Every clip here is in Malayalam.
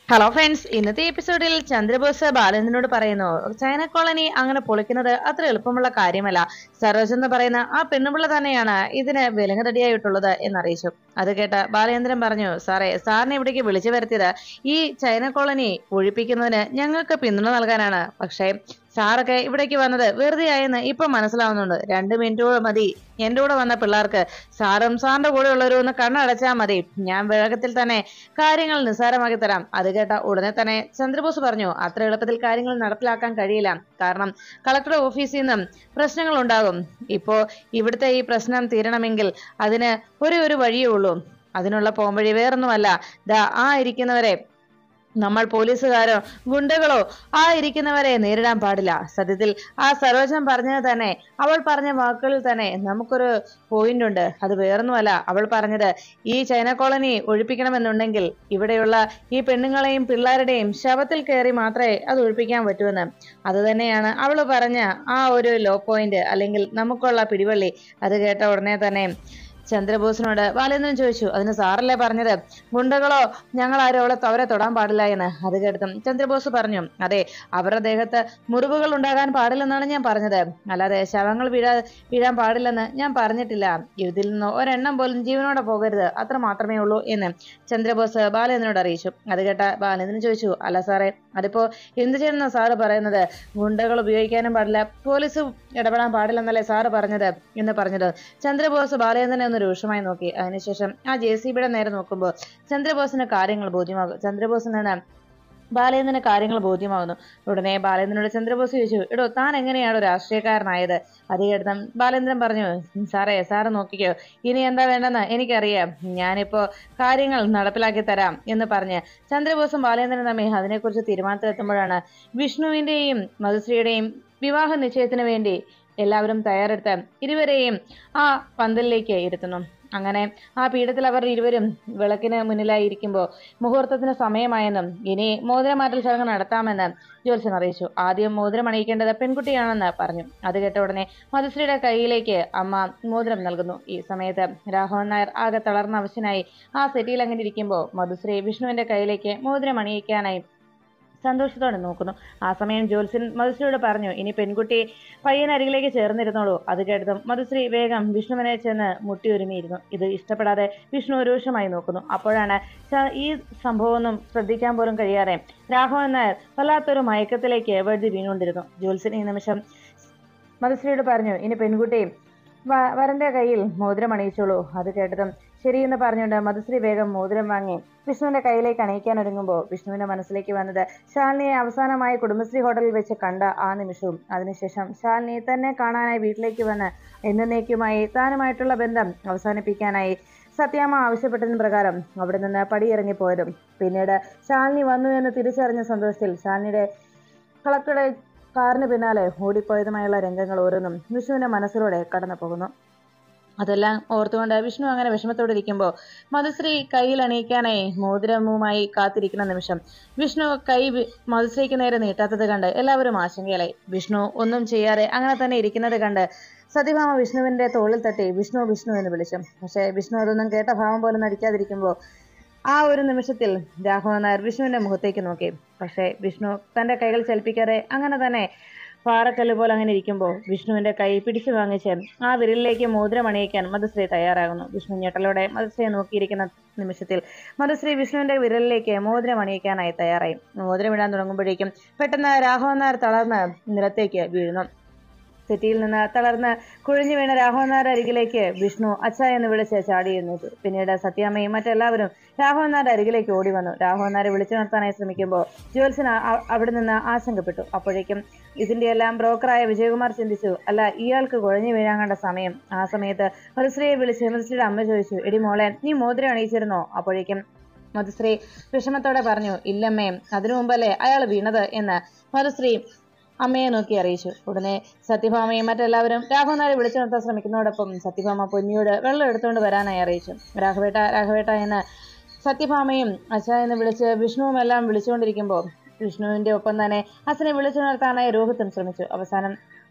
ഹലോ ഫ്രണ്ട്സ് ഇന്നത്തെ എപ്പിസോഡിൽ ചന്ദ്രബോസ് ബാലേന്ദ്രനോട് പറയുന്നു ചൈന കോളനി അങ്ങനെ പൊളിക്കുന്നത് അത്ര എളുപ്പമുള്ള കാര്യമല്ല സരോജ് എന്ന് പറയുന്ന ആ പെണ്ണുപിള്ള തന്നെയാണ് ഇതിന് വിലങ്ങതടിയായിട്ടുള്ളത് എന്നറിയിച്ചു അത് കേട്ട ബാലേന്ദ്രൻ പറഞ്ഞു സാറേ സാറിനെ ഇവിടേക്ക് വിളിച്ചു വരുത്തിയത് ഈ ചൈന കോളനി ഒഴിപ്പിക്കുന്നതിന് ഞങ്ങൾക്ക് പിന്തുണ നൽകാനാണ് പക്ഷേ സാറൊക്കെ ഇവിടേക്ക് വന്നത് വെറുതെ ആയെന്ന് ഇപ്പൊ മനസ്സിലാവുന്നുണ്ട് രണ്ട് മിനിറ്റ് കൂടെ മതി എന്റെ കൂടെ വന്ന പിള്ളേർക്ക് സാറും സാറിന്റെ കൂടെ ഉള്ളവരും ഒന്ന് കണ്ണടച്ചാൽ മതി ഞാൻ വേഗത്തിൽ തന്നെ കാര്യങ്ങൾ നിസ്സാരമാക്കി തരാം അത് കേട്ട ഉടനെ തന്നെ ചന്ദ്രബോസ് പറഞ്ഞു അത്ര എളുപ്പത്തിൽ കാര്യങ്ങൾ നടപ്പിലാക്കാൻ കഴിയില്ല കാരണം കളക്ടർ ഓഫീസിൽ നിന്നും പ്രശ്നങ്ങൾ ഉണ്ടാകും ഇപ്പോ ഇവിടുത്തെ ഈ പ്രശ്നം തീരണമെങ്കിൽ അതിന് ഒരേ ഒരു വഴിയേ ഉള്ളൂ അതിനുള്ള പോംവഴി വേറൊന്നുമല്ല ദാ ആ ഇരിക്കുന്നവരെ നമ്മൾ പോലീസുകാരോ ഗുണ്ടകളോ ആ ഇരിക്കുന്നവരെ നേരിടാൻ പാടില്ല സത്യത്തിൽ ആ സരോജൻ പറഞ്ഞത് തന്നെ അവൾ പറഞ്ഞ വാക്കുകളിൽ തന്നെ നമുക്കൊരു പോയിന്റ് ഉണ്ട് അത് വേറൊന്നുമല്ല അവൾ പറഞ്ഞത് ഈ ചൈന കോളനി ഒഴിപ്പിക്കണമെന്നുണ്ടെങ്കിൽ ഇവിടെയുള്ള ഈ പെണ്ണുങ്ങളെയും പിള്ളേരുടെയും ശവത്തിൽ കയറി മാത്രമേ അത് ഒഴിപ്പിക്കാൻ പറ്റൂന്ന് അത് തന്നെയാണ് അവൾ പറഞ്ഞ ആ ഒരു ലോ പോയിന്റ് അല്ലെങ്കിൽ നമുക്കുള്ള പിടിവള്ളി അത് കേട്ട ഉടനെ തന്നെ ചന്ദ്രബോസിനോട് ബാലേന്ദ്രൻ ചോദിച്ചു അതിന് സാറല്ലേ പറഞ്ഞത് ഗുണ്ടകളോ ഞങ്ങൾ ആരും അവളെ അവരെ തൊടാൻ പാടില്ല എന്ന് അത് കേട്ടതും ചന്ദ്രബോസ് പറഞ്ഞു അതെ അവരുടെ ദേഹത്ത് മുറിവുകൾ ഉണ്ടാകാൻ പാടില്ലെന്നാണ് ഞാൻ പറഞ്ഞത് അല്ലാതെ ശവങ്ങൾ വീഴാ വീഴാൻ പാടില്ലെന്ന് ഞാൻ പറഞ്ഞിട്ടില്ല ഇതിൽ നിന്ന് ഒരെണ്ണം പോലും ജീവനോടെ പോകരുത് അത്ര മാത്രമേ ഉള്ളൂ എന്ന് ചന്ദ്രബോസ് ബാലേന്ദ്രനോട് അറിയിച്ചു അത് കേട്ട ബാലേന്ദ്രൻ ചോദിച്ചു അല്ല സാറേ അതിപ്പോ എന്ത് ചെയ്യണമെന്ന സാറ് പറയുന്നത് ഗുണ്ടകൾ ഉപയോഗിക്കാനും പാടില്ല പോലീസ് ഇടപെടാൻ പാടില്ലെന്നല്ലേ സാറ് പറഞ്ഞത് എന്ന് പറഞ്ഞത് ചന്ദ്രബോസ് ബാലേന്ദ്രനെ ഒന്ന് രൂക്ഷമായി നോക്കി അതിനുശേഷം ആ ജെ സി ബിയുടെ നേരെ നോക്കുമ്പോൾ ചന്ദ്രബോസിന് കാര്യങ്ങൾ ബോധ്യമാകും ചന്ദ്രബോസിനാണ് ബാലേന്ദ്രന് കാര്യങ്ങൾ ബോധ്യമാകുന്നു ഉടനെ ബാലേന്ദ്രനോട് ചന്ദ്രബോസ് ചോദിച്ചു എടോ താൻ എങ്ങനെയാണ് രാഷ്ട്രീയക്കാരനായത് അത് കേട്ടതും ബാലേന്ദ്രൻ പറഞ്ഞു സാറേ സാറ് നോക്കിക്കോ ഇനി എന്താ വേണ്ടെന്ന് എനിക്കറിയാം ഞാനിപ്പോ കാര്യങ്ങൾ നടപ്പിലാക്കി തരാം എന്ന് പറഞ്ഞ് ചന്ദ്രബോസും ബാലേന്ദ്രനും തമ്മിൽ അതിനെക്കുറിച്ച് തീരുമാനത്തിലെത്തുമ്പോഴാണ് വിഷ്ണുവിന്റെയും മധുശ്രീയുടെയും വിവാഹ നിശ്ചയത്തിന് വേണ്ടി എല്ലാവരും തയ്യാറെടുത്ത് ഇരുവരെയും ആ പന്തലിലേക്ക് ഇരുത്തുന്നു അങ്ങനെ ആ പീഠത്തിൽ അവർ ഇരുവരും വിളക്കിന് മുന്നിലായി ഇരിക്കുമ്പോൾ മുഹൂർത്തത്തിന് സമയമായെന്നും ഇനി മോതിരമാറ്റൽ ചടങ്ങ് നടത്താമെന്ന് ജ്യോത്സ്യൻ അറിയിച്ചു ആദ്യം മോതിരം അണിയിക്കേണ്ടത് പെൺകുട്ടിയാണെന്ന് പറഞ്ഞു അത് കേട്ട ഉടനെ മധുശ്രീയുടെ കയ്യിലേക്ക് അമ്മ മോതിരം നൽകുന്നു ഈ സമയത്ത് രാഘവൻ നായർ ആകെ തളർന്ന അവശനായി ആ സെറ്റിയിൽ അങ്ങനെ ഇരിക്കുമ്പോൾ മധുശ്രീ വിഷ്ണുവിന്റെ കയ്യിലേക്ക് മോതിരം അണിയിക്കാനായി സന്തോഷത്തോടെ നോക്കുന്നു ആ സമയം ജ്യോത്സ്യൻ മധുശ്രീയോട് പറഞ്ഞു ഇനി പെൺകുട്ടി പയ്യനരികിലേക്ക് ചേർന്നിരുന്നോളൂ അത് കേട്ടതും മധുശ്രീ വേഗം വിഷ്ണുവിനെ ചെന്ന് മുട്ടിയൊരുമിയിരുന്നു ഇത് ഇഷ്ടപ്പെടാതെ വിഷ്ണു രൂക്ഷമായി നോക്കുന്നു അപ്പോഴാണ് ച- ഈ സംഭവമൊന്നും ശ്രദ്ധിക്കാൻ പോലും കഴിയാതെ രാഘവൻ നായർ വല്ലാത്തൊരു മയക്കത്തിലേക്ക് വഴുതി വീണുകൊണ്ടിരുന്നു ജ്യോത്സ്യൻ ഈ നിമിഷം മധുശ്രീയോട് പറഞ്ഞു ഇനി പെൺകുട്ടി വ- വരന്റെ കയ്യിൽ മോതിരം അണിയിച്ചോളൂ അത് കേട്ടതും ശരിയെന്ന് പറഞ്ഞുകൊണ്ട് മധുശ്രീ വേഗം മോതിരം വാങ്ങി വിഷ്ണുവിന്റെ കയ്യിലേക്ക് അണിയിക്കാൻ ഒരുങ്ങുമ്പോൾ വിഷ്ണുവിന്റെ മനസ്സിലേക്ക് വന്നത് ശാലിനിയെ അവസാനമായി കുടുംബശ്രീ ഹോട്ടലിൽ വെച്ച് കണ്ട ആ നിമിഷവും അതിനുശേഷം ശാലിനി തന്നെ കാണാനായി വീട്ടിലേക്ക് വന്ന് എന്നേക്കുമായി താനുമായിട്ടുള്ള ബന്ധം അവസാനിപ്പിക്കാനായി സത്യാമ്മ ആവശ്യപ്പെട്ടതിന് പ്രകാരം അവിടെ നിന്ന് പടിയിറങ്ങിപ്പോയതും പിന്നീട് ശാലിനി വന്നു എന്ന് തിരിച്ചറിഞ്ഞ സന്തോഷത്തിൽ ശാലിനിയുടെ കളക്ടറുടെ കാറിന് പിന്നാലെ ഓടിപ്പോയതുമായുള്ള രംഗങ്ങൾ ഓരോന്നും വിഷ്ണുവിന്റെ മനസ്സിലൂടെ കടന്നു പോകുന്നു അതെല്ലാം ഓർത്തുകൊണ്ട് വിഷ്ണു അങ്ങനെ വിഷമത്തോടെ ഇരിക്കുമ്പോൾ മധുശ്രീ കയ്യിൽ അണിയിക്കാനായി മോതിരവുമായി കാത്തിരിക്കുന്ന നിമിഷം വിഷ്ണു കൈ വി- മധുശ്രീക്ക് നേരെ നീട്ടാത്തത് കണ്ട് എല്ലാവരും ആശങ്കയിലായി വിഷ്ണു ഒന്നും ചെയ്യാതെ അങ്ങനെ തന്നെ ഇരിക്കുന്നത് കണ്ട് സത്യഭാമ വിഷ്ണുവിന്റെ തോളിൽ തട്ടി വിഷ്ണു വിഷ്ണു എന്ന് വിളിച്ചു പക്ഷേ വിഷ്ണു അതൊന്നും കേട്ട ഭാവം പോലും നടിക്കാതിരിക്കുമ്പോൾ ആ ഒരു നിമിഷത്തിൽ രാഘവൻ നായർ വിഷ്ണുവിന്റെ മുഖത്തേക്ക് നോക്കി പക്ഷേ വിഷ്ണു തന്റെ കൈകൾ ചലിപ്പിക്കാതെ അങ്ങനെ തന്നെ പാറക്കല്ല് പോലെ അങ്ങനെ ഇരിക്കുമ്പോൾ വിഷ്ണുവിന്റെ കൈ പിടിച്ചു വാങ്ങിച്ച് ആ വിരലിലേക്ക് മോതിരം അണിയിക്കാൻ മധുശ്രീ തയ്യാറാകുന്നു വിഷ്ണു ഞെട്ടലോടെ മധുശ്രീയെ നോക്കിയിരിക്കുന്ന നിമിഷത്തിൽ മധുശ്രീ വിഷ്ണുവിന്റെ വിരലിലേക്ക് മോതിരം അണിയിക്കാനായി തയ്യാറായി മോതിരം ഇടാൻ തുടങ്ങുമ്പോഴേക്കും പെട്ടെന്ന് രാഘവൻ നായർ തളർന്ന് നിലത്തേക്ക് വീഴുന്നു സെറ്റിയിൽ നിന്ന് തളർന്ന് കുഴിഞ്ഞു വീണ രാഘവൻ നായർ അരികിലേക്ക് വിഷ്ണു അച്ഛ എന്ന് വിളിച്ച് ചാടിയിരുന്നു പിന്നീട് സത്യാമ്മയും മറ്റെല്ലാവരും രാഘവൻ നായർ അരികിലേക്ക് ഓടി വന്നു രാഘവൻ നായരെ വിളിച്ചു നിർത്താനായി ശ്രമിക്കുമ്പോൾ ജ്യോത്സന അ- അവിടെ നിന്ന് ആശങ്കപ്പെട്ടു അപ്പോഴേക്കും ഇതിന്റെ എല്ലാം ബ്രോക്കറായ വിജയകുമാർ ചിന്തിച്ചു അല്ല ഇയാൾക്ക് കുഴഞ്ഞു വീഴാൻ കണ്ട സമയം ആ സമയത്ത് മധുശ്രീയെ വിളിച്ച് മധുശ്രീയുടെ അമ്മ ചോദിച്ചു എടി മോളെ നീ മോതിരം അണിയിച്ചിരുന്നോ അപ്പോഴേക്കും മധുശ്രീ വിഷമത്തോടെ പറഞ്ഞു ഇല്ലമ്മേ അതിനു മുമ്പല്ലേ അയാൾ വീണത് എന്ന് മധുശ്രീ അമ്മയെ നോക്കി അറിയിച്ചു ഉടനെ സത്യഭാമയും മറ്റെല്ലാവരും രാഘവനാരെ വിളിച്ചു നിർത്താൻ ശ്രമിക്കുന്നതോടൊപ്പം സത്യഭാമ പൊന്നിയോട് വെള്ളം എടുത്തുകൊണ്ട് വരാനായി അറിയിച്ചു രാഘവേട്ട രാഘവേട്ട എന്ന് സത്യഭാമയും അച്ഛ എന്ന് വിളിച്ച് വിഷ്ണുവും എല്ലാം വിളിച്ചുകൊണ്ടിരിക്കുമ്പോൾ വിഷ്ണുവിന്റെ ഒപ്പം തന്നെ അച്ഛനെ വിളിച്ചു നിർത്താനായി രോഹിത്തും ശ്രമിച്ചു അവസാനം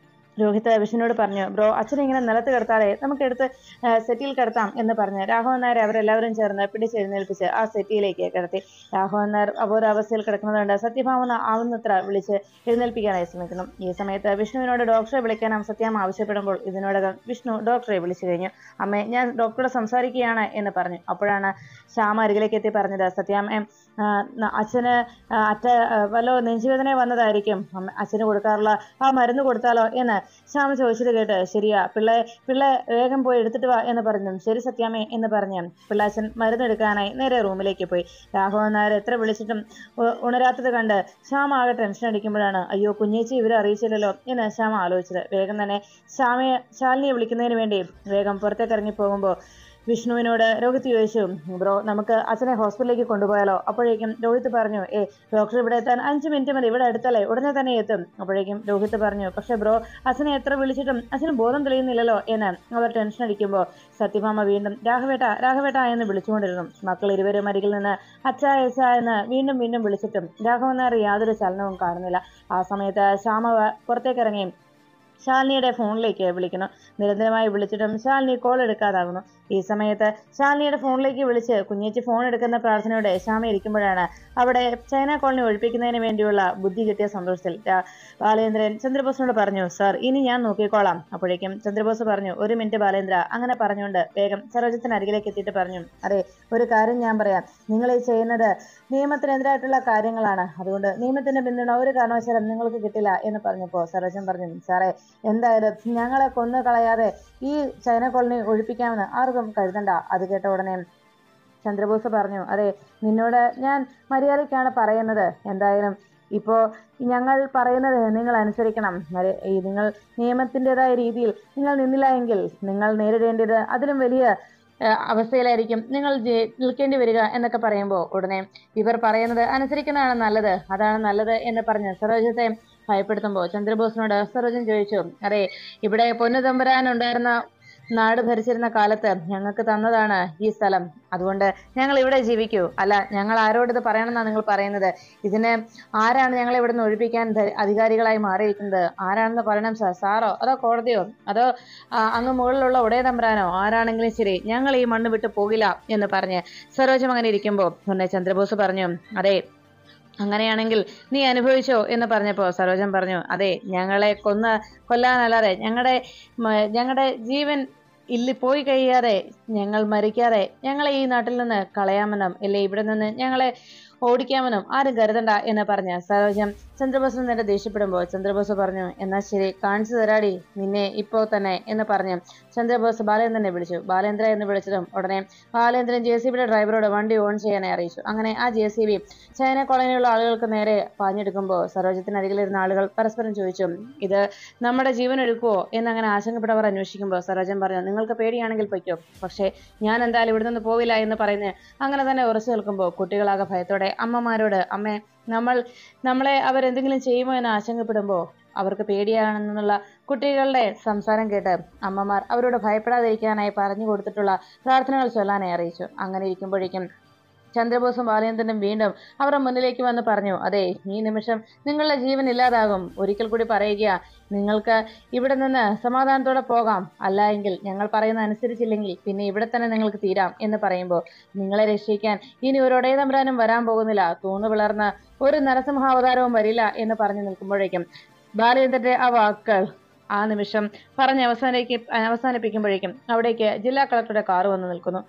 രോഹിത് വിഷ്ണുവിനോട് പറഞ്ഞു ബ്രോ അച്ഛനെ ഇങ്ങനെ നിലത്ത് കിടത്താതെ നമുക്ക് എടുത്ത് സെറ്റിൽ കിടത്താം എന്ന് പറഞ്ഞ് രാഘവൻ നായർ അവരെല്ലാവരും ചേർന്ന് പിടിച്ചെഴുന്നേൽപ്പിച്ച് ആ സെറ്റിയിലേക്ക് കിടത്തി രാഘവൻ നായർ അപൂർവാവസ്ഥയിൽ കിടക്കുന്നതുകൊണ്ട് സത്യഭാമന ആവുന്നത്ര വിളിച്ച് എഴുന്നേൽപ്പിക്കാനായി ശ്രമിക്കുന്നു ഈ സമയത്ത് വിഷ്ണുവിനോട് ഡോക്ടറെ വിളിക്കാനും സത്യാമ്മ ആവശ്യപ്പെടുമ്പോൾ ഇതിനോടകം വിഷ്ണു ഡോക്ടറെ വിളിച്ചു കഴിഞ്ഞു അമ്മേ ഞാൻ ഡോക്ടറോട് സംസാരിക്കുകയാണ് എന്ന് പറഞ്ഞു അപ്പോഴാണ് ശ്യാമ അരികിലേക്ക് എത്തി പറഞ്ഞത് സത്യാമ്മ ആ, ന- അച്ഛന് ആ, അറ്റ ആ, വല്ലോ നെഞ്ചുവേദന വന്നതായിരിക്കും അമ്മ അച്ഛന് കൊടുക്കാറുള്ള ആ മരുന്ന് കൊടുത്താലോ എന്ന് ശ്യാമ ചോദിച്ചത് കേട്ട് ശരിയാ പിള്ളെ പിള്ളെ വേഗം പോയി എടുത്തിട്ട് വാ എന്ന് പറഞ്ഞു ശരി സത്യാമ്മേ എന്ന് പറഞ്ഞ് പിള്ളാച്ചൻ മരുന്നെടുക്കാനായി നേരെ റൂമിലേക്ക് പോയി രാഘവൻ നായർ എത്ര വിളിച്ചിട്ടും ഉ- ഉണരാത്തത് കണ്ട് ശ്യാമ ആകെ ടെൻഷൻ അടിക്കുമ്പോഴാണ് അയ്യോ കുഞ്ഞേച്ചി ഇവരെ അറിയിച്ചില്ലല്ലോ എന്ന് ശ്യാമ ആലോചിച്ചത് വേഗം തന്നെ ശ്യാമയെ ശാലിനിയെ വിളിക്കുന്നതിന് വേണ്ടി വേഗം പുറത്തേക്ക് ഇറങ്ങി പോകുമ്പോൾ വിഷ്ണുവിനോട് രോഹിത് ചോദിച്ചു ബ്രോ നമുക്ക് അച്ഛനെ ഹോസ്പിറ്റലിലേക്ക് കൊണ്ടുപോയാലോ അപ്പോഴേക്കും രോഹിത് പറഞ്ഞു ഏ ഡോക്ടർ ഇവിടെ എത്താൻ അഞ്ച് മിനിറ്റ് മതി ഇവിടെ അടുത്തല്ലേ ഉടനെ തന്നെ എത്തും അപ്പോഴേക്കും രോഹിത് പറഞ്ഞു പക്ഷെ ബ്രോ അച്ഛനെ എത്ര വിളിച്ചിട്ടും അച്ഛന് ബോധം തെളിയുന്നില്ലല്ലോ എന്ന് അവർ ടെൻഷൻ അടിക്കുമ്പോൾ സത്യഭാമ വീണ്ടും രാഘവേട്ട രാഘവേട്ട എന്ന് വിളിച്ചുകൊണ്ടിരുന്നു മക്കൾ ഇരുവരും അരികിൽ നിന്ന് അച്ഛ എച്ച എന്ന് വീണ്ടും വീണ്ടും വിളിച്ചിട്ടും രാഘവൻ നായർ യാതൊരു ചലനവും കാണുന്നില്ല ആ സമയത്ത് ശ്യാമ വ- പുറത്തേക്കിറങ്ങി ശാലിനിയുടെ ഫോണിലേക്ക് വിളിക്കുന്നു നിരന്തരമായി വിളിച്ചിട്ടും ശാലിനി കോൾ എടുക്കാതാകുന്നു ഈ സമയത്ത് ശാലിനിയുടെ ഫോണിലേക്ക് വിളിച്ച് കുഞ്ഞേച്ചി ഫോൺ എടുക്കുന്ന പ്രാർത്ഥനയോടെ ശ്യാമ ഇരിക്കുമ്പോഴാണ് അവിടെ ചൈന കോളനി ഒഴിപ്പിക്കുന്നതിന് വേണ്ടിയുള്ള ബുദ്ധി കിട്ടിയ സന്തോഷത്തിൽ രാ- ബാലേന്ദ്രൻ ചന്ദ്രബോസിനോട് പറഞ്ഞു സാർ ഇനി ഞാൻ നോക്കിക്കോളാം അപ്പോഴേക്കും ചന്ദ്രബോസ് പറഞ്ഞു ഒരു മിനിറ്റ് ബാലേന്ദ്ര അങ്ങനെ പറഞ്ഞുകൊണ്ട് വേഗം സരോജത്തിന് അരികിലേക്ക് എത്തിയിട്ട് പറഞ്ഞു അതെ ഒരു കാര്യം ഞാൻ പറയാം നിങ്ങൾ ഈ ചെയ്യുന്നത് നിയമത്തിനെതിരായിട്ടുള്ള കാര്യങ്ങളാണ് അതുകൊണ്ട് നിയമത്തിന്റെ പിന്തുണ ഒരു കാരണവശാലും നിങ്ങൾക്ക് കിട്ടില്ല എന്ന് പറഞ്ഞപ്പോൾ സരോജൻ പറഞ്ഞു സാറേ എന്തായാലും ഞങ്ങളെ കൊന്നു കളയാതെ ഈ ചൈന കോളനി ഒഴിപ്പിക്കാമെന്ന് ആർക്കും കരുതണ്ട അത് കേട്ട ഉടനെ ചന്ദ്രബോസ് പറഞ്ഞു അതെ നിന്നോട് ഞാൻ മര്യാദയ്ക്കാണ് പറയുന്നത് എന്തായാലും ഇപ്പോ ഞങ്ങൾ പറയുന്നത് നിങ്ങൾ അനുസരിക്കണം മര്യ- ഈ നിങ്ങൾ നിയമത്തിൻ്റെതായ രീതിയിൽ നിങ്ങൾ നിന്നില്ല എങ്കിൽ നിങ്ങൾ നേരിടേണ്ടത് അതിലും വലിയ ഏഹ്, അവസ്ഥയിലായിരിക്കും നിങ്ങൾ ജയി- നിൽക്കേണ്ടി വരിക എന്നൊക്കെ പറയുമ്പോൾ ഉടനെ ഇവർ പറയുന്നത് അനുസരിക്കുന്നതാണ് നല്ലത് അതാണ് നല്ലത് എന്ന് പറഞ്ഞ് സരോജത്തെ ഭയപ്പെടുത്തുമ്പോൾ ചന്ദ്രബോസിനോട് സരോജൻ ചോദിച്ചു അതെ ഇവിടെ പൊന്നു തമ്പുരാൻ ഉണ്ടായിരുന്ന നാട് ഭരിച്ചിരുന്ന കാലത്ത് ഞങ്ങൾക്ക് തന്നതാണ് ഈ സ്ഥലം അതുകൊണ്ട് ഞങ്ങൾ ഇവിടെ ജീവിക്കൂ അല്ല ഞങ്ങൾ ആരോട് ഇത് പറയണമെന്നാണ് നിങ്ങൾ പറയുന്നത് ഇതിന് ആരാണ് ഞങ്ങളെ ഇവിടെ നിന്ന് ഒഴിപ്പിക്കാൻ ധ- അധികാരികളായി മാറിയിരിക്കുന്നത് ആരാണെന്ന് പറയണം സാർ സാറോ അതോ കോടതിയോ അതോ ആ, അങ്ങ് മുകളിലുള്ള ഉടയ തമ്പുരാനോ ആരാണെങ്കിലും ശരി ഞങ്ങൾ ഈ മണ്ണ് വിട്ട് പോകില്ല എന്ന് പറഞ്ഞ് സരോജം അങ്ങനെ ഇരിക്കുമ്പോൾ ഉടനെ ചന്ദ്രബോസ് പറഞ്ഞു അതെ അങ്ങനെയാണെങ്കിൽ നീ അനുഭവിച്ചോ എന്ന് പറഞ്ഞപ്പോൾ സരോജം പറഞ്ഞു അതെ ഞങ്ങളെ കൊന്ന കൊല്ലാനല്ലാതെ ഞങ്ങളുടെ ഞങ്ങളുടെ ജീവൻ ഇല്ലി പോയി കഴിയാതെ ഞങ്ങൾ മരിക്കാതെ ഞങ്ങളെ ഈ നാട്ടിൽ നിന്ന് കളയാമെന്നും ഇല്ലേ ഇവിടെ നിന്ന് ഞങ്ങളെ ഓടിക്കാമെന്നും ആരും കരുതണ്ട എന്ന് പറഞ്ഞ സരോജം ചന്ദ്രബോസിന് നേരെ ദേഷ്യപ്പെടുമ്പോൾ ചന്ദ്രബോസ് പറഞ്ഞു എന്നാ ശരി കാണിച്ചു തരാടി നിന്നെ ഇപ്പോ തന്നെ എന്ന് പറഞ്ഞ് ചന്ദ്രബോസ് ബാലേന്ദ്രനെ വിളിച്ചു ബാലേന്ദ്ര എന്ന് വിളിച്ചതും ഉടനെ ബാലേന്ദ്രൻ ജെ സി ബിയുടെ ഡ്രൈവറോട് വണ്ടി ഓൺ ചെയ്യാനായി അറിയിച്ചു അങ്ങനെ ആ ജെ സി ബി ചൈന കോളനിയിലുള്ള ആളുകൾക്ക് നേരെ പാഞ്ഞെടുക്കുമ്പോൾ സരോജത്തിന് അരികിലിരുന്ന ആളുകൾ പരസ്പരം ചോദിച്ചു ഇത് നമ്മുടെ ജീവൻ എടുക്കുവോ എന്നങ്ങനെ ആശങ്കപ്പെട്ടവർ അന്വേഷിക്കുമ്പോൾ സരോജൻ പറഞ്ഞു നിങ്ങൾക്ക് പേടിയാണെങ്കിൽ പൊയ്ക്കോ പക്ഷേ ഞാൻ എന്തായാലും ഇവിടെ നിന്ന് പോവില്ല എന്ന് പറയുന്നത് അങ്ങനെ തന്നെ ഉറച്ചു നിൽക്കുമ്പോൾ കുട്ടികളാകെ ഭയത്തോടെ അമ്മമാരോട് അമ്മേ നമ്മൾ നമ്മളെ അവരെന്തെങ്കിലും ചെയ്യുമോ എന്ന് ആശങ്കപ്പെടുമ്പോൾ അവർക്ക് പേടിയാണെന്നുള്ള കുട്ടികളുടെ സംസാരം കേട്ട് അമ്മമാർ അവരോട് ഭയപ്പെടാതിരിക്കാനായി പറഞ്ഞു കൊടുത്തിട്ടുള്ള പ്രാർത്ഥനകൾ ചൊല്ലാനായി അറിയിച്ചു അങ്ങനെ ഇരിക്കുമ്പോഴേക്കും ചന്ദ്രബോസും ബാലേന്ദ്രനും വീണ്ടും അവരുടെ മുന്നിലേക്ക് വന്ന് പറഞ്ഞു അതെ ഈ നിമിഷം നിങ്ങളുടെ ജീവൻ ഇല്ലാതാകും ഒരിക്കൽ കൂടി പറയുക നിങ്ങൾക്ക് ഇവിടെ നിന്ന് സമാധാനത്തോടെ പോകാം അല്ല എങ്കിൽ ഞങ്ങൾ പറയുന്ന അനുസരിച്ചില്ലെങ്കിൽ പിന്നെ ഇവിടെ തന്നെ നിങ്ങൾക്ക് തീരാം എന്ന് പറയുമ്പോൾ നിങ്ങളെ രക്ഷിക്കാൻ ഇനി ഒരു ഒടയതമ്പരാനും വരാൻ പോകുന്നില്ല തൂന്നു പിളർന്ന് ഒരു നരസിംഹാവതാരവും വരില്ല എന്ന് പറഞ്ഞു നിൽക്കുമ്പോഴേക്കും ബാലേന്ദ്രന്റെ ആ വാക്കുകൾ ആ നിമിഷം പറഞ്ഞ് അവസാനിക്ക് അവസാനിപ്പിക്കുമ്പോഴേക്കും അവിടേക്ക് ജില്ലാ കളക്ടറുടെ കാറ് വന്ന് നിൽക്കുന്നു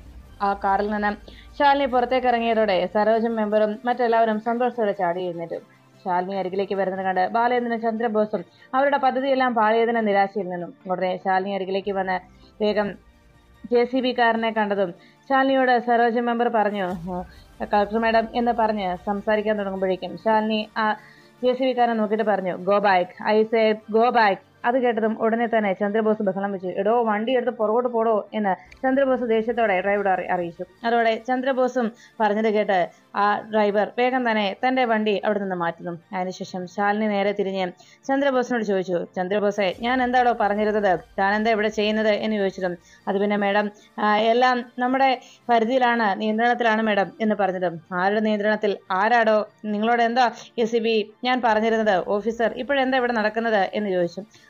ആ കാറിൽ നിന്ന് ശാലിനി പുറത്തേക്ക് ഇറങ്ങിയതോടെ സരോജം മെമ്പറും മറ്റെല്ലാവരും സന്തോഷത്തോടെ ചാടി എഴുന്നേറ്റു ശാലിനി അരികിലേക്ക് വരുന്നത് കണ്ട് ബാലേന്ദ്രനും ചന്ദ്രബോസും അവരുടെ പദ്ധതിയെല്ലാം പാളിയതിന് നിരാശയിൽ നിന്നും ഉടനെ ശാലിനി അരികിലേക്ക് വന്ന് വേഗം ജെ സി ബി കാരനെ കണ്ടതും ശാലിനിയോട് സരോജ മെമ്പർ പറഞ്ഞു "ഉം, കളക്ടർ മാഡം എന്ന് പറഞ്ഞ് സംസാരിക്കാൻ തുടങ്ങുമ്പോഴേക്കും ശാലിനി ആ ജെ സി ബി കാരനെ നോക്കിയിട്ട് പറഞ്ഞു go back I say go back അത് കേട്ടതും ഉടനെ തന്നെ ചന്ദ്രബോസ് ബഹളം വെച്ചു എടോ വണ്ടി എടുത്ത് പുറകോട്ട് പോടോ എന്ന് ചന്ദ്രബോസ് ദേഷ്യത്തോടെ ഡ്രൈവറോട് അറി- അറിയിച്ചു അതോടെ ചന്ദ്രബോസും പറഞ്ഞത് കേട്ട് ആ ഡ്രൈവർ വേഗം തന്നെ തന്റെ വണ്ടി അവിടെ നിന്ന് മാറ്റുന്നു അതിനുശേഷം ശാലിനി നേരെ തിരിഞ്ഞ് ചന്ദ്രബോസിനോട് ചോദിച്ചു ചന്ദ്രബോസെ ഞാൻ എന്താടോ പറഞ്ഞിരുന്നത് താൻ എന്താ ഇവിടെ ചെയ്യുന്നത് എന്ന് ചോദിച്ചതും അത് പിന്നെ മേഡം ആ, എല്ലാം നമ്മുടെ പരിധിയിലാണ് നിയന്ത്രണത്തിലാണ് മേഡം എന്ന് പറഞ്ഞതും ആരുടെ നിയന്ത്രണത്തിൽ ആരാടോ നിങ്ങളോട് എന്താ എസ് സി ബി ഞാൻ പറഞ്ഞിരുന്നത് ഓഫീസർ ഇപ്പോഴെന്താ ഇവിടെ നടക്കുന്നത് എന്ന് ചോദിച്ചു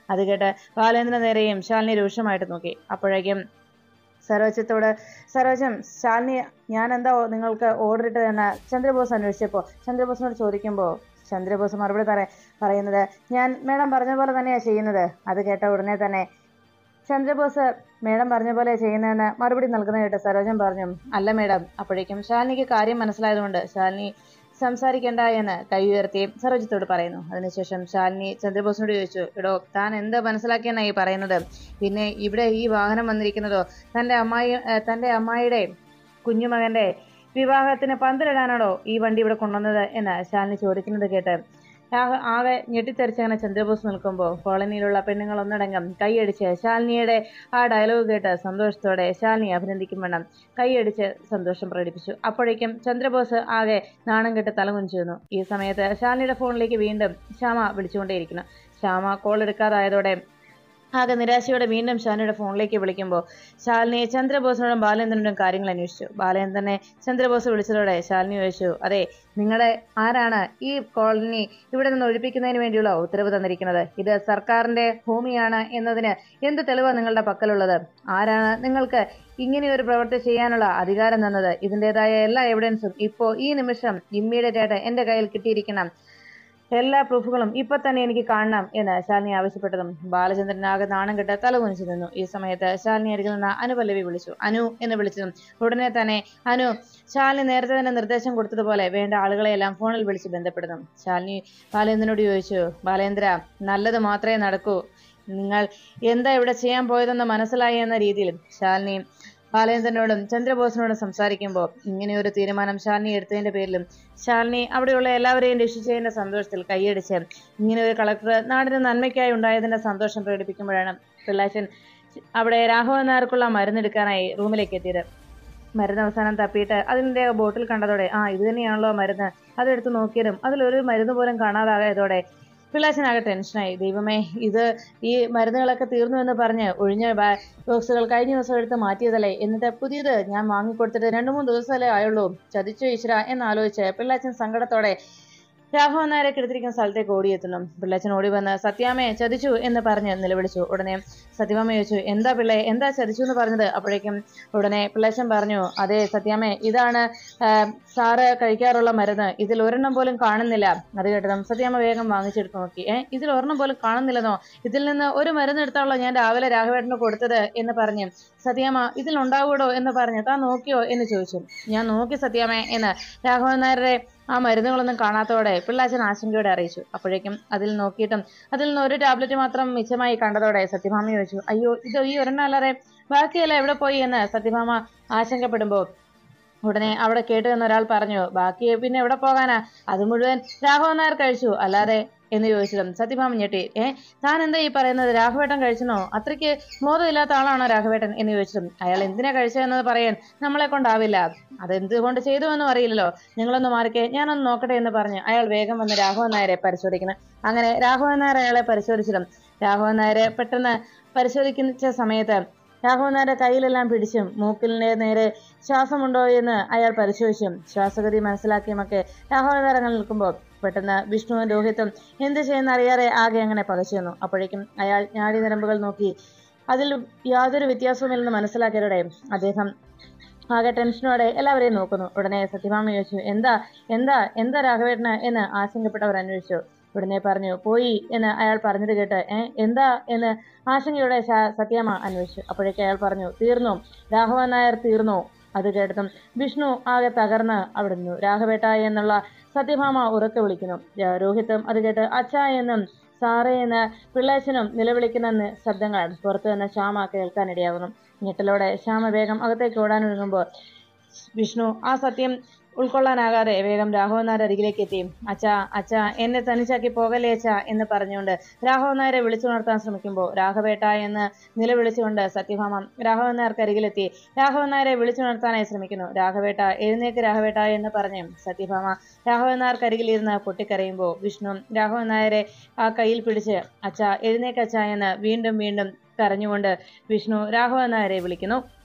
അത് കേട്ട് ബാലേന്ദ്രൻ നേരെയും ശാലിനി രൂക്ഷമായിട്ട് നോക്കി അപ്പോഴേക്കും സരോജത്തോട് സരോജം ശാലിനി ഞാൻ എന്താ നിങ്ങൾക്ക് ഓർഡർ ഇട്ടതെന്ന് ചന്ദ്രബോസ് അന്വേഷിച്ചപ്പോൾ ചന്ദ്രബോസിനോട് ചോദിക്കുമ്പോൾ ചന്ദ്രബോസ് മറുപടി പറ പറയുന്നത് ഞാൻ മേഡം പറഞ്ഞ പോലെ തന്നെയാണ് ചെയ്യുന്നത് അത് കേട്ട ഉടനെ തന്നെ ചന്ദ്രബോസ് മേഡം പറഞ്ഞ പോലെ ചെയ്യുന്നതെന്ന് മറുപടി നൽകുന്ന കേട്ട് സരോജൻ പറഞ്ഞു അല്ല മേഡം അപ്പോഴേക്കും ശാലിനിക്ക് കാര്യം മനസ്സിലായതുകൊണ്ട് ശാലിനി സംസാരിക്കേണ്ട എന്ന് കൈ ഉയർത്തി സരോജത്തോട് പറയുന്നു അതിനുശേഷം ശാലിനി ചന്ദ്രബോസിനോട് ചോദിച്ചു എടോ താൻ എന്ത് മനസ്സിലാക്കിയെന്നായി പറയുന്നത് പിന്നെ ഇവിടെ ഈ വാഹനം വന്നിരിക്കുന്നതോ തന്റെ അമ്മായി ഏഹ് തന്റെ അമ്മായിയുടെ കുഞ്ഞുമകന്റെ വിവാഹത്തിന് പന്തലിടാനാണോ ഈ വണ്ടി ഇവിടെ കൊണ്ടുവന്നത് എന്ന് ശാലിനി ചോദിക്കുന്നത് കേട്ട് ആകെ ആകെ ഞെട്ടിത്തെറിച്ചങ്ങനെ ചന്ദ്രബോസ് നിൽക്കുമ്പോൾ കോളനിയിലുള്ള പെണ്ണുങ്ങൾ ഒന്നടങ്കം കൈയടിച്ച് ശാലിനിയുടെ ആ ഡയലോഗ് കേട്ട് സന്തോഷത്തോടെ ശാലിനി അഭിനന്ദിക്കും വേണം കൈയടിച്ച് സന്തോഷം പ്രകടിപ്പിച്ചു അപ്പോഴേക്കും ചന്ദ്രബോസ് ആകെ നാണം കെട്ട് തലകുനിച്ചു നിന്നു ഈ സമയത്ത് ശാലിനിയുടെ ഫോണിലേക്ക് വീണ്ടും ശ്യാമ വിളിച്ചുകൊണ്ടേയിരിക്കുന്നു ശ്യാമ കോൾ എടുക്കാതായതോടെ ആകെ നിരാശയോടെ വീണ്ടും ശാലിനിയുടെ ഫോണിലേക്ക് വിളിക്കുമ്പോൾ ശാലിനി ചന്ദ്രബോസിനോടും ബാലേന്ദ്രനോടും കാര്യങ്ങൾ അന്വേഷിച്ചു ബാലേന്ദ്രനെ ചന്ദ്രബോസ് വിളിച്ചതോടെ ശാലിനി ചോദിച്ചു അതെ നിങ്ങളുടെ ആരാണ് ഈ കോളനി ഇവിടെ നിന്ന് ഒഴിപ്പിക്കുന്നതിന് വേണ്ടിയുള്ള ഉത്തരവ് തന്നിരിക്കുന്നത് ഇത് സർക്കാരിന്റെ ഭൂമിയാണ് എന്നതിന് എന്ത് തെളിവാണ് നിങ്ങളുടെ പക്കലുള്ളത് ആരാണ് നിങ്ങൾക്ക് ഇങ്ങനെ ഒരു പ്രവൃത്തി ചെയ്യാനുള്ള അധികാരം തന്നത് ഇതിൻ്റെതായ എല്ലാ എവിഡൻസും ഇപ്പോൾ ഈ നിമിഷം ഇമ്മീഡിയറ്റ് ആയിട്ട് എൻ്റെ കയ്യിൽ കിട്ടിയിരിക്കണം എല്ലാ പ്രൂഫുകളും ഇപ്പൊ തന്നെ എനിക്ക് കാണണം എന്ന് ശാലിനി ആവശ്യപ്പെട്ടതും ബാലചന്ദ്രൻ ആകെ നാണം കെട്ട് തലകുനിച്ചു നിന്നു ഈ സമയത്ത് ശാലിനി അരികിൽ നിന്ന് അനുപല്ലവി വിളിച്ചു അനു എന്ന് വിളിച്ചതും ഉടനെ തന്നെ അനു ശാലിനി നേരത്തെ തന്നെ നിർദ്ദേശം കൊടുത്തതുപോലെ വേണ്ട ആളുകളെയെല്ലാം ഫോണിൽ വിളിച്ച് ബന്ധപ്പെടുന്നു ശാലിനി ബാലേന്ദ്രനോട് ചോദിച്ചു ബാലേന്ദ്ര നല്ലത് മാത്രമേ നടക്കൂ നിങ്ങൾ എന്താ ഇവിടെ ചെയ്യാൻ പോയതെന്ന് മനസ്സിലായി എന്ന രീതിയിൽ ശാലിനി ബാലേന്ദ്രനോടും ചന്ദ്രബോസിനോടും സംസാരിക്കുമ്പോൾ ഇങ്ങനെ ഒരു തീരുമാനം ശാലിനി എടുത്തതിന്റെ പേരിലും ശാലിനി അവിടെയുള്ള എല്ലാവരെയും രക്ഷിച്ചതിന്റെ സന്തോഷത്തിൽ കൈയടിച്ച് ഇങ്ങനെ ഒരു കളക്ടർ നാടിന് നന്മയ്ക്കായി ഉണ്ടായതിന്റെ സന്തോഷം പ്രകടിപ്പിക്കുമ്പോഴാണ് പിള്ളാച്ചൻ അവിടെ രാഘവൻ നായർക്കുള്ള മരുന്നെടുക്കാനായി റൂമിലേക്ക് എത്തിയത് മരുന്ന് അവസാനം തപ്പിയിട്ട് അതിൻ്റെ ബോട്ടിൽ കണ്ടതോടെ ആ ഇത് തന്നെയാണല്ലോ മരുന്ന് അതെടുത്ത് നോക്കിയതും അതിലൊരു മരുന്ന് പോലും കാണാതായതോടെ പിള്ളാച്ചനാകെ ടെൻഷനായി ദൈവമേ ഇത് ഈ മരുന്നുകളൊക്കെ തീർന്നു എന്ന് പറഞ്ഞ് ഒഴിഞ്ഞ ബാ- ബോക്സുകൾ കഴിഞ്ഞ ദിവസം എടുത്ത് മാറ്റിയതല്ലേ എന്നിട്ട് പുതിയത് ഞാൻ വാങ്ങിക്കൊടുത്തിട്ട് രണ്ടു മൂന്ന് ദിവസമല്ലേ ആയുള്ളൂ ചതിച്ചു ഈശ്വര എന്നാലോചിച്ച് പിള്ളാച്ചൻ സങ്കടത്തോടെ രാഘവൻ നായരെ കിടത്തിരിക്കുന്ന സ്ഥലത്തേക്ക് ഓടിയെത്തുന്നു പിള്ളച്ചൻ ഓടി വന്ന് സത്യാമ്മയെ ചതിച്ചു എന്ന് പറഞ്ഞ് നിലവിളിച്ചു ഉടനെ സത്യമാമ ചോദിച്ചു എന്താ പിള്ളേ എന്താ ചതിച്ചു എന്ന് പറഞ്ഞത് അപ്പോഴേക്കും ഉടനെ പിള്ളച്ചൻ പറഞ്ഞു അതെ സത്യാമ്മേ ഇതാണ് ആ, സാറ് കഴിക്കാറുള്ള മരുന്ന് ഇതിൽ ഒരെണ്ണം പോലും കാണുന്നില്ല അത് കേട്ടതും സത്യാമ്മ വേഗം വാങ്ങിച്ചെടുത്ത് നോക്കി ഏ ഇതിൽ ഒരെണ്ണം പോലും കാണുന്നില്ലെന്നോ ഇതിൽ നിന്ന് ഒരു മരുന്ന് എടുത്താണല്ലോ ഞാൻ രാവിലെ രാഘവേട്ടന് കൊടുത്തത് എന്ന് പറഞ്ഞ് സത്യാമ്മ ഇതിൽ ഉണ്ടാവൂടോ എന്ന് പറഞ്ഞ് താൻ നോക്കിയോ എന്ന് ചോദിച്ചു ഞാൻ നോക്കി സത്യാമ്മേ എന്ന് രാഘവൻ നായരുടെ ആ മരുന്നുകളൊന്നും കാണാത്തതോടെ പിള്ളാച്ചൻ ആശങ്കയോടെ അറിയിച്ചു അപ്പോഴേക്കും അതിൽ നോക്കിയിട്ടും അതിൽ നിന്ന് ഒരു ടാബ്ലറ്റ് മാത്രം മിച്ചമായി കണ്ടതോടെ സത്യഭാമ ചോദിച്ചു അയ്യോ ഇത് ഈ ഒരെണ്ണം അല്ലാതെ ബാക്കിയെല്ലാം എവിടെ പോയി എന്ന് സത്യഭാമ ആശങ്കപ്പെടുമ്പോൾ ഉടനെ അവിടെ കേട്ടു എന്ന് ഒരാൾ പറഞ്ഞു ബാക്കി പിന്നെ എവിടെ പോകാനാ അത് മുഴുവൻ രാഘവൻ നായർ കഴിച്ചു അല്ലാതെ എന്ന് ചോദിച്ചതും സത്യഭാമ ഞെട്ടി ഏ താൻ എന്താ ഈ പറയുന്നത് രാഘവേട്ടൻ കഴിച്ചെന്നോ അത്രയ്ക്ക് ബോധമില്ലാത്ത ആളാണോ രാഘവേട്ടൻ എന്ന് ചോദിച്ചതും അയാൾ എന്തിനാ കഴിച്ചതെന്നത് പറയാൻ നമ്മളെ കൊണ്ടാവില്ല അതെന്തുകൊണ്ട് ചെയ്തു എന്നും അറിയില്ലല്ലോ നിങ്ങളൊന്ന് മാറിക്കേ ഞാനൊന്ന് നോക്കട്ടെ എന്ന് പറഞ്ഞ് അയാൾ വേഗം വന്ന് രാഘവൻ നായരെ പരിശോധിക്കുന്നു അങ്ങനെ രാഘവൻ നായർ അയാളെ പരിശോധിച്ചതും രാഘവൻ നായരെ പെട്ടെന്ന് പരിശോധിക്കുന്ന സമയത്ത് രാഘവൻ നായരുടെ കയ്യിലെല്ലാം പിടിച്ചും മൂക്കിലിന്റെ നേരെ ശ്വാസമുണ്ടോ എന്ന് അയാൾ പരിശോധിച്ചും ശ്വാസഗതി മനസ്സിലാക്കിയുമൊക്കെ രാഘവൻ നായർ അങ്ങനെ നിൽക്കുമ്പോൾ പെട്ടെന്ന് വിഷ്ണുവും രോഹിത്തും എന്ത് ചെയ്യുന്ന അറിയാതെ ആകെ അങ്ങനെ പകച്ചു വന്നു അപ്പോഴേക്കും അയാൾ ഞാടി നരമ്പുകൾ നോക്കി അതിൽ യാതൊരു വ്യത്യാസവുമില്ലെന്ന് മനസ്സിലാക്കിയതോടെ അദ്ദേഹം ആകെ ടെൻഷനോടെ എല്ലാവരെയും നോക്കുന്നു ഉടനെ സത്യഭാമ ചോദിച്ചു എന്താ എന്താ എന്താ രാഘവേട്ടന് എന്ന് ആശങ്കപ്പെട്ടവർ അന്വേഷിച്ചു ഉടനെ പറഞ്ഞു പോയി എന്ന് അയാൾ പറഞ്ഞത് കേട്ട് ഏ എന്താ എന്ന് ആശങ്കയോടെ ശ- സത്യാമ്മ അന്വേഷിച്ചു അപ്പോഴേക്ക് അയാൾ പറഞ്ഞു തീർന്നു രാഘവൻ നായർ തീർന്നു അത് കേട്ടതും വിഷ്ണു ആകെ തകർന്ന് അവിടെ നിന്നു രാഘവേട്ട എന്നുള്ള സത്യഭാമ ഉറക്കെ വിളിക്കുന്നു ര- രോഹിത്തും അത് കേട്ട് അച്ഛ എന്നും സാറേ എന്ന് പിള്ളേച്ചനും നിലവിളിക്കുന്ന ന- ശബ്ദങ്ങൾ പുറത്തു നിന്ന് ശ്യാമ കേൾക്കാനിടയാകുന്നു ഞെട്ടലോടെ ശ്യാമ വേഗം അകത്തേക്ക് ഓടാനൊരുങ്ങുമ്പോൾ വിഷ്ണു ആ സത്യം ഉൾക്കൊള്ളാനാകാതെ വേഗം രാഘവൻ നായർ അരികിലേക്ക് എത്തി അച്ഛാ അച്ഛാ എന്നെ തനിച്ചാക്കി പോകല്ലേ അച്ഛാ എന്ന് പറഞ്ഞുകൊണ്ട് രാഘവൻ നായരെ വിളിച്ചുണർത്താൻ ശ്രമിക്കുമ്പോൾ രാഘവേട്ട എന്ന് നിലവിളിച്ചുകൊണ്ട് സത്യഭാമ രാഘവൻ നായർക്ക് അരികിലെത്തി രാഘവൻ നായരെ വിളിച്ചുണർത്താനായി ശ്രമിക്കുന്നു രാഘവേട്ട എഴുന്നേക്ക് രാഘവേട്ട എന്ന് പറഞ്ഞ് സത്യഭാമ രാഘവൻ നായർക്ക് അരികിലിരുന്ന് പൊട്ടിക്കരയുമ്പോൾ വിഷ്ണു രാഘവൻ നായരെ ആ കയ്യിൽ പിടിച്ച് അച്ഛാ എഴുന്നേക്ക് അച്ഛാ എന്ന് വീണ്ടും വീണ്ടും കരഞ്ഞുകൊണ്ട് വിഷ്ണു രാഘവൻ നായരെ വിളിക്കുന്നു